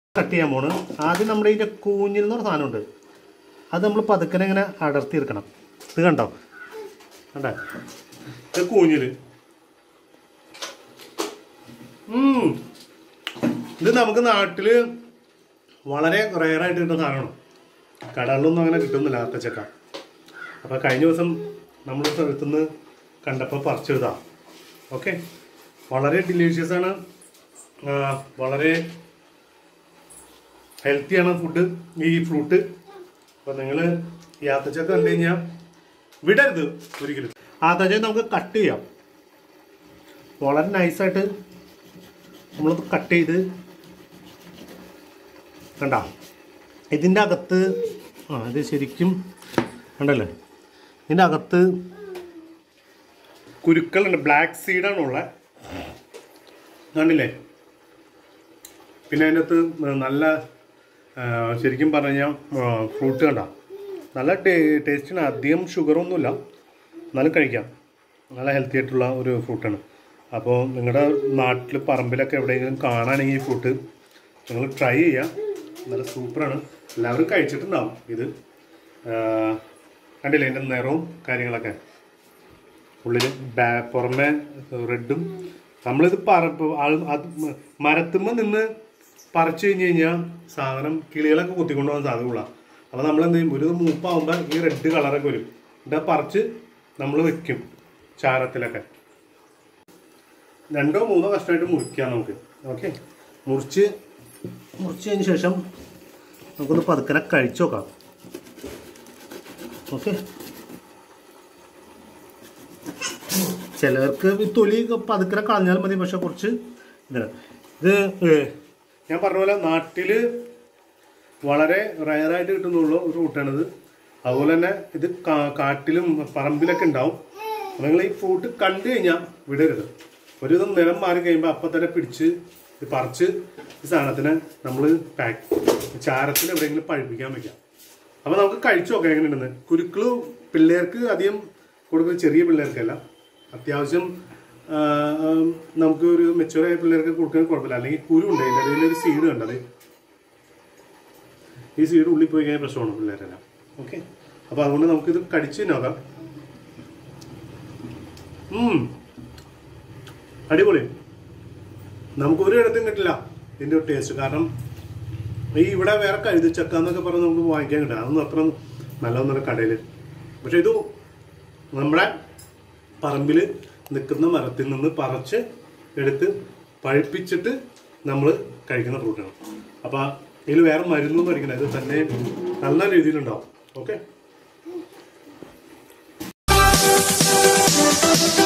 Cut ചെയ്യാൻ പോണ് ആദ്യം നമ്മുടെ ഇതിൻ്റെ കൂഞ്ഞിൽ എന്ന് പറഞ്ഞ സാധനമുണ്ട് അത് നമ്മൾ പതുക്കനെ ഇങ്ങനെ അടർത്തിയെടുക്കണം ഇത് കണ്ടോ കണ്ടേ ഇത് കൂഞ്ഞിൽ ഉം. ഇത് നമുക്ക് നാട്ടിൽ വളരെ റയറായിട്ട് കിട്ടുന്ന സാധനമാണ് കടകളിലൊന്നും അങ്ങനെ കിട്ടുന്നില്ല ആത്തച്ചക്ക അപ്പോൾ കഴിഞ്ഞ ദിവസം നമ്മൾ സ്ഥലത്തുനിന്ന് കണ്ടപ്പോൾ പറിച്ചെടുത്താ ഓക്കെ വളരെ ഡിലീഷ്യസ് ആണ് ആ, വളരെ ഹെൽത്തിയാണ് ഫുഡ് ഈ ഫ്രൂട്ട് അപ്പോൾ നിങ്ങൾ ഈ ആത്തച്ചക്ക കണ്ടു കഴിഞ്ഞാൽ വിടരുത് ഒരിക്കലും ആത്തച്ചക്ക നമുക്ക് കട്ട് ചെയ്യാം വളരെ നൈസായിട്ട് നമ്മളത് കട്ട് ചെയ്ത് കണ്ട ഇതിൻ്റെ അകത്ത് ആ ഇത് ശരിക്കും കണ്ടല്ലേ ഇതിൻ്റെ അകത്ത് കുരുക്കളുണ്ട് ബ്ലാക്ക് സീഡാണ് ഉള്ളത് കണ്ടില്ലേ പിന്നെ അതിൻ്റെ അകത്ത് നല്ല ആ, ശരിക്കും പറഞ്ഞു കഴിഞ്ഞാൽ ഫ്രൂട്ട് കണ്ട നല്ല ടേ ടേസ്റ്റിന് അധികം ഷുഗറൊന്നുമില്ല എന്നാലും കഴിക്കാം നല്ല ഹെൽത്തി ആയിട്ടുള്ള ഒരു ഫ്രൂട്ടാണ് അപ്പോൾ നിങ്ങളുടെ നാട്ടിൽ പറമ്പിലൊക്കെ എവിടെയെങ്കിലും കാണുകയാണെങ്കിൽ ഈ ഫ്രൂട്ട് നിങ്ങൾ ട്രൈ ചെയ്യുക നല്ല സൂപ്പറാണ് എല്ലാവരും കഴിച്ചിട്ടുണ്ടാവും ഇത് ആ, കണ്ടില്ലേ അതിൻ്റെ നിറവും കാര്യങ്ങളൊക്കെ ഉള്ളിൽ ബാ പുറമെ റെഡും നമ്മളിത് പറ ആൾ- അത് മ- മരത്തുമ്മ നിന്ന് പറിച്ചു കഴിഞ്ഞ് കഴിഞ്ഞാൽ സാധനം കിളികളൊക്കെ കുത്തിക്കൊണ്ടു പോകാൻ സാധ്യതയുള്ള അപ്പോൾ നമ്മൾ എന്ത് ചെയ്യും ഒരു മൂപ്പാകുമ്പോൾ ഈ റെഡ് കളറൊക്കെ വരും എന്നിട്ട് പറിച്ച് നമ്മൾ വെക്കും ചാരത്തിലൊക്കെ രണ്ടോ മൂന്നോ കഷ്ണമായിട്ട് മുറിക്കാം നമുക്ക് ഓക്കെ മുറിച്ച് മുറിച്ചതിന് ശേഷം നമുക്കൊന്ന് പതുക്കനെ കഴിച്ചു നോക്കാം ഓക്കെ ചിലർക്ക് ഈ തൊലി പതുക്കനെ കളഞ്ഞാൽ മതി പക്ഷെ കുറച്ച് ഇതാണ് ഇത് ഏ, ഞാൻ പറഞ്ഞ പോലെ നാട്ടിൽ വളരെ റയറായിട്ട് കിട്ടുന്നുള്ള ഒരു ഫ്രൂട്ടാണിത് അതുപോലെ തന്നെ ഇത് കാ- കാട്ടിലും പറമ്പിലൊക്കെ ഉണ്ടാവും അപ്പോൾ നിങ്ങൾ ഈ ഫ്രൂട്ട് കണ്ടു കഴിഞ്ഞാൽ വിടരുത് ഒരു വിധം നിറം മാറി കഴിയുമ്പോൾ അപ്പം തന്നെ പിടിച്ച് ഇത് പറിച്ച് ഈ സാധനത്തിന് നമ്മൾ പാക്ക് ചാരത്തിൽ എവിടെയെങ്കിലും പഴുപ്പിക്കാൻ വെക്കാം അപ്പോൾ നമുക്ക് കഴിച്ചു നോക്കാം എങ്ങനെയുണ്ടെന്ന് കുരുക്കൾ പിള്ളേർക്ക് അധികം കൊടുക്കുന്നത് ചെറിയ പിള്ളേർക്കല്ല അത്യാവശ്യം ആ, ആ, നമുക്ക് ഒരു മെച്ചുവറായ പിള്ളേർക്ക് കൊടുക്കാൻ കുഴപ്പമില്ല അല്ലെങ്കിൽ കുരു ഉണ്ട് അതിൻ്റെ ഇടയിൽ ഒരു സീഡ് കണ്ടത് ഈ സീഡ് ഉള്ളിൽ പോയി കഴിഞ്ഞാൽ പ്രശ്നമാണ് പിള്ളേരെല്ലാം ഓക്കെ അപ്പോൾ അതുകൊണ്ട് നമുക്കിത് കടിച്ച് നോക്കാം ഉം. അടിപൊളി നമുക്ക് ഒരു ഇടത്തും കിട്ടില്ല ഇതിൻ്റെ ഒരു ടേസ്റ്റ് കാരണം ഈ ഇവിടെ വേറെ കഴുതിച്ചക്ക എന്നൊക്കെ പറഞ്ഞ് നമുക്ക് വാങ്ങിക്കാൻ കിട്ടും അതൊന്നും അത്ര നല്ലതൊന്നുമില്ല കടയിൽ പക്ഷെ ഇത് നമ്മുടെ പറമ്പിൽ നിൽക്കുന്ന മരത്തിൽ നിന്ന് പറിച്ച് എടുത്ത് പഴുപ്പിച്ചിട്ട് നമ്മൾ കഴിക്കുന്ന ഫ്രൂട്ടാണ് അപ്പോൾ ഇതിൽ വേറെ മരുന്നൊന്നും അടിക്കണ്ട ഇത് തന്നെ നല്ല രീതിയിലുണ്ടാവും ഓക്കെ